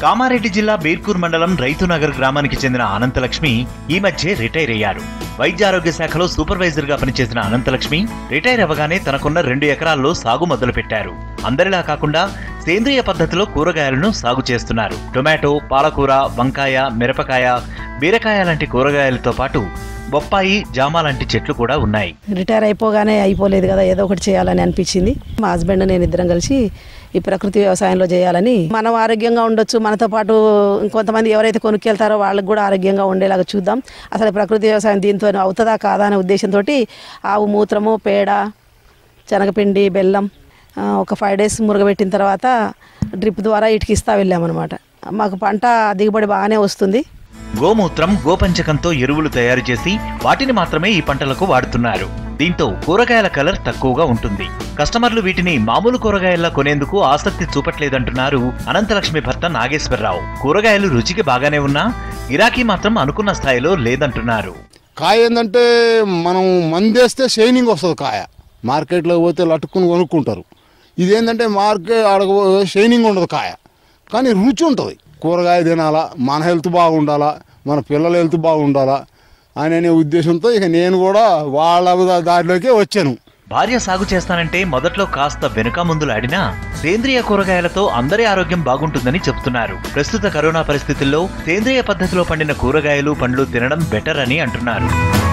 కామారెడ్డి జిల్లా బేర్కూర్ మండలం రైతునగర్ గ్రామానికి చెందిన అనంతలక్ష్మి ఈ మధ్య రిటైర్ అయ్యారు వైద్య ఆరోగ్య శాఖలో సూపర్వైజర్ గా పనిచేసిన అనంతలక్ష్మి రిటైర్ అవ్వగానే తనకున్న రెండు ఎకరాల్లో సాగు మొదలుపెట్టారు అందరిలా కాకుండా సేంద్రియ పద్ధతిలో కూరగాయలను సాగు చేస్తున్నారు టొమాటో పాలకూర వంకాయ మిరపకాయ బీరకాయ లాంటి కూరగాయలతో పాటు బొప్పాయి జామ లాంటి చెట్లు కూడా ఉన్నాయి రిటైర్ అయిపోగానే అయిపోలేదు కదా ఏదో ఒకటి చేయాలని అనిపించింది మా హస్బెండ్ నేను ఇద్దరం కలిసి ఈ ప్రకృతి వ్యవసాయంలో చేయాలని మనం ఆరోగ్యంగా ఉండొచ్చు మనతో పాటు ఇంకొంతమంది ఎవరైతే కొనుక్కెళ్తారో వాళ్ళకి కూడా ఆరోగ్యంగా ఉండేలాగా చూద్దాం అసలు ప్రకృతి వ్యవసాయం దీంతో అవుతుందా కాదా అనే ఉద్దేశంతో ఆవు మూత్రము పేడ శనగపిండి బెల్లం ఆ, ఒక ఫైవ్ డేస్ మురగబెట్టిన తర్వాత డ్రిప్ ద్వారా ఇటుకి ఇస్తా వెళ్ళామన్నమాట మాకు పంట దిగుబడి బాగానే వస్తుంది గోమూత్రం గోపంచకంతో ఎరువులు తయారు చేసి వాటిని మాత్రమే ఈ పంటలకు వాడుతున్నారు దీంతో కూరగాయల కలర్ తక్కువగా ఉంటుంది కస్టమర్లు వీటిని మామూలు కూరగాయల్లా కొనేందుకు ఆసక్తి చూపట్లేదంటున్నారు అనంతలక్ష్మి భర్త నాగేశ్వరరావు కూరగాయలు రుచికి బాగానే ఉన్నా గిరాకీ మాత్రం అనుకున్న స్థాయిలో లేదంటున్నారు కాయ ఏంటంటే మనం మందేస్తే షైనింగ్ వస్తుంది కాయ మార్కెట్లో పోతే లట్టుకుని కొనుక్కుంటారు ఇదేంటంటే మార్కెట్ ఆడ షైనింగ్ ఉండదు కాయ కానీ రుచి ఉంటుంది కూరగాయ తినాలా మన హెల్త్ బాగుండాలా మన పిల్లల హెల్త్ బాగుండాలా అనే ఉద్దేశంతో ఇక నేను కూడా వాళ్ళ దారిలోకే వచ్చాను భార్య సాగు చేస్తానంటే మొదట్లో కాస్త వెనుక ముందులాడినా సేంద్రియ కూరగాయలతో అందరి ఆరోగ్యం బాగుంటుందని చెప్తున్నారు ప్రస్తుత కరోనా పరిస్థితుల్లో సేంద్రియ పద్ధతిలో పండిన కూరగాయలు పండ్లు తినడం బెటర్ అని అంటున్నారు